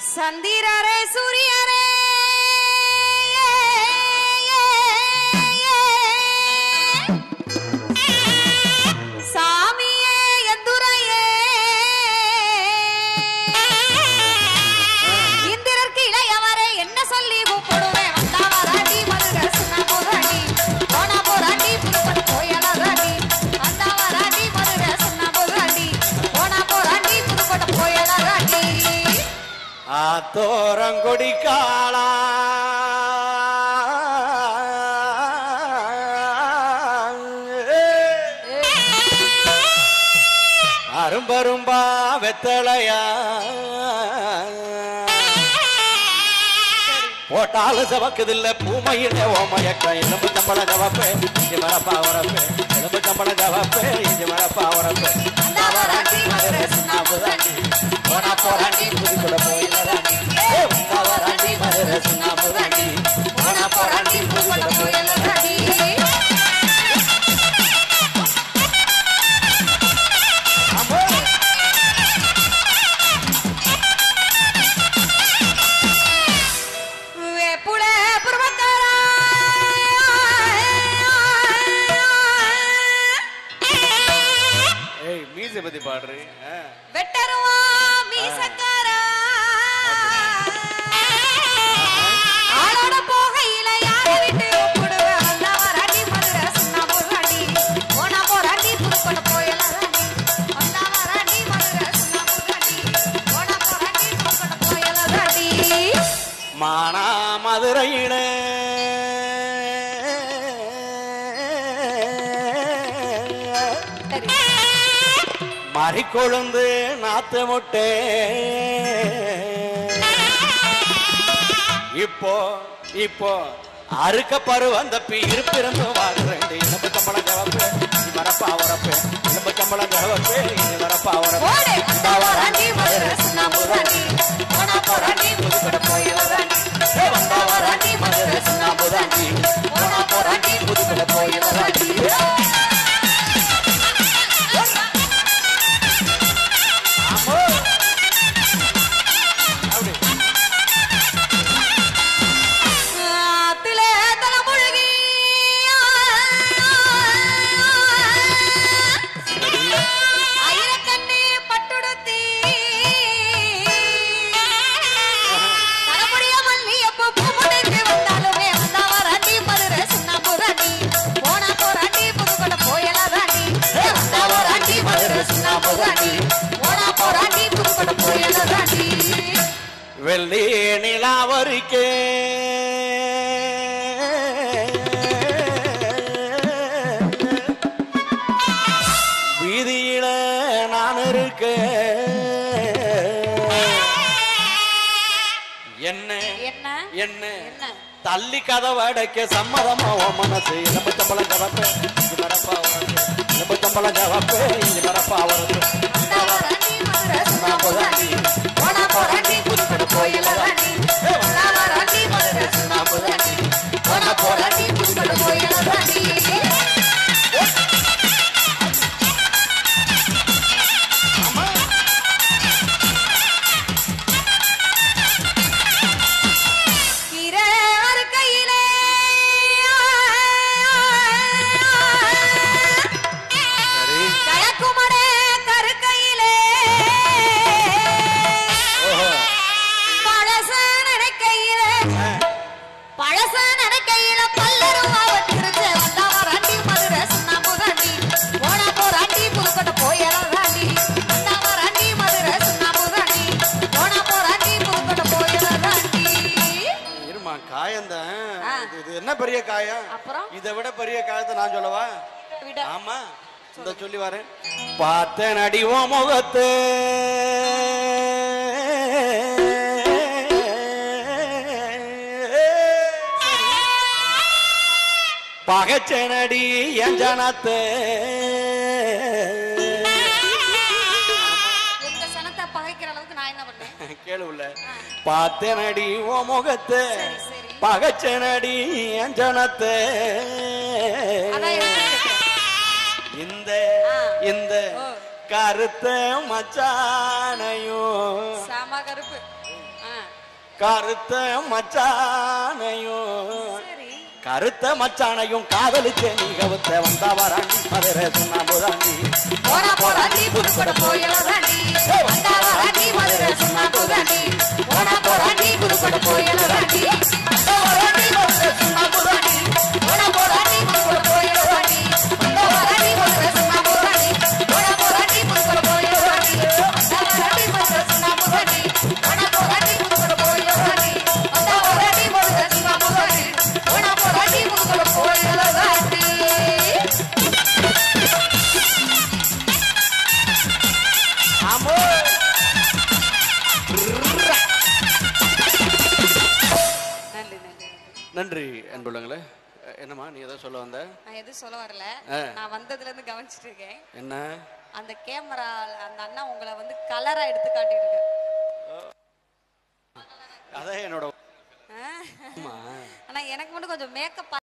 சந்திரரே சூரியரே சாமியே எந்துரையே இந்திரர்க்கு இளையவரே என்ன சொல்லி கூப்பிடுவேன் வந்தா வராண்டி மதுரை சுண்ணா போராண்டி போனா போராண்டி புதுப்பன் கோயலாதாண்டி வந்தா வராண்டி மதுரை சுண்ணா போராண்டி போனா போராண்டி புதுக்கோட்டை கோயலாதாண்டி ஆத்தோரங்கொடி காளா அரும்பரும்பா வெத்தலையா போட்டாலும் செவக்குதில்ல பூமையில ஓமயக்க எலும்பு சம்பள ஜவப்பே இஞ்சி மரப்பா உரப்பே எலும்பு சம்பள ஜவப்பே இஞ்சி மரப்பா உரப்பே வந்தா வராண்டி மதுரை சுண்ணா போராண்டி போனா போராண்டி புதுக்குட போயிடறாண்டி வந்தா வராண்டி மதுரை சுண்ணா போராண்டி போனா போராண்டி புதுக்குட போயிடறாண்டி வேப்புல புருவத்தாரா ஏய் மீசை பத்தி பாடுறீ வெட்டருவா மீசக்காரா ஆளோட போகையில யார விட்டு கூப்பிடுவேன் வந்தா வராண்டி மதுரை சுண்ணா போராண்டி போனா போராண்டி புதுக்கோட்டை போயலாதாண்டி வந்தா வராண்டி மதுரை சுண்ணா போராண்டி போனா போராண்டி புதுக்கோட்டை போயலாதாண்டி மானா மதுரையிலே சரி மறிக்கொழுந்து நாத்து முட்டே இப்போ இப்போ அறுக்க பரு வந்த இருப்பிருந்து வாங்குறேன் இனப்பு சம்பளம் ஜவப்பே மரப்பா வரப்பே இனப்பு சம்பளம் ஜவப்பே இது மரப்பா வரப்பே ஓடு வந்தா வராண்டி மதுரை சுண்ணா போராண்டி போனா போராண்டி புதுக்கோட்டை போயலாதாண்டி வந்தா வராண்டி மதுரை சுண்ணா போராண்டி போனா போராண்டி புதுக்கோட்டை போயலாதாண்டி ஆமோ. அப்படி ஆத்திலே தலைமுழுகி ஆயிரக்கண்ணி பட்டுடுத்தி தலைமுடிய மல்லியப்பூ பூமுனைக்கு வந்தாலுமே வந்தா வராண்டி மதுரை சுண்ணா போராண்டி போனா போராண்டி புதுக்கோட்டை போயலாதாண்டி வந்தா வராண்டி மதுரை சுண்ணா போராண்டி போனா போராண்டி புதுக்கோட்டை போயலாதாண்டி வெள்ளி நிலாவரிக்கே வீதியில நான் இருக்க என்ன என்ன என்ன என்ன தள்ளி கதவடைக்க சம்மதமா உன் மனசு இளம்பு சம்பளம் ஜவப்பே இஞ்சி மரப்பா வரது இளம்பு சம்பளம் ஜவப்பே இஞ்சி மரப்பா வரது வந்தாவராண்டி மதுரை சுண்ணா போராண்டி போனா போராண்டி புதுக்கோட்டை போயலாதாண்டி வந்தாவராண்டி மதுரை சுண்ணா போராண்டி போனா போராண்டி புதுக்கோட்டை போயலாதாண்டி கீரை அறுக்கையிலே சரி கழக்குமடே கருக்கையிலே ஓஹோ பழச நினைக்கையிலே பழச நினைக்கையில பல்லருவா வச்சிருச்ச வந்தா வராண்டி மதுரை சுண்ணா போராண்டி போனா போராண்டி புதுக்கோட்டை போயலாதாண்டி வந்தா வராண்டி மதுரை சுண்ணா போராண்டி போனா போராண்டி புதுக்கோட்டை போயலாதாண்டி இருமா காயம்தான் ஆ. இது- இது என்ன பெரிய காயம் அப்புறம்? இதை விட பெரிய காயத்தை நான் சொல்லவா விட ஆமா இந்த சொல்லி வரேன் பார்த்தேன் அடிவோ முகத்து பகச்சனடி என் ஜனத்து உங்க சனத்தை பகைக்கிற அளவுக்கு நான் என்ன பண்ணேன் கேளுல பார்த்தேனடி ஓ முகத்து சரி, சரி. பகச்சனடி என் ஜனத்து அதான் எடுத்துக்கிட்டேன். இந்த ஆ. இந்த ஓ. கருத்த மச்சானையும் செம கருப்பு ஆ. கருத்த மச்சானையும் சரி கருத்த மச்சானையும் காதலிச்சே நீ கவுத்த வந்தா வராண்டி மதுரை சுண்ணாம்புதாண்டி போனா போறாண்டி புதுக்கோட்டை போயிடறாண்டி வந்தா வராண்டி மதுரை சுண்ணாம்புதாண்டி போனா போறாண்டி புதுக்கோட்டை போயிடறாண்டி வந்தா வராண்டி மதுரை சுண்ணாம்புதாண்டி போனா போறாண்டி புதுக்கோட்டை போயிடறாண்டி வந்தா வராண்டி மதுரை சுண்ணாம்புதாண்டி போனா போறாண்டி புதுக்கோட்டை போயிடறாண்டி வந்தா வராண்டி மதுரை சுண்ணாம்புதாண்டி போனா போறாண்டி புதுக்கோட்டை போயிடறாண்டி வந்தா வராண்டி மதுரை சுண்ணாம்புதாண்டி போனா போறாண்டி புதுக்கோட்டை போயிடறாண்டி ஆமோ நன்றி நன்றி நன்றி நன்றி அன்புள்ளங்களே என்னம்மா நீ ஏதோ சொல்ல வந்த நான் எதுவும் சொல்ல வரல ஆ. நான் வந்ததுல இருந்து கவனிச்சிட்டு இருக்கேன் என்ன அந்த கேமரா அந்த அண்ணா உங்களை வந்து கலரா எடுத்து காட்டிட்டு இருக்கு அதான் என்னோட ஆ. அம்மா ஆனா எனக்கு மட்டும் கொஞ்சம் மேக்கப்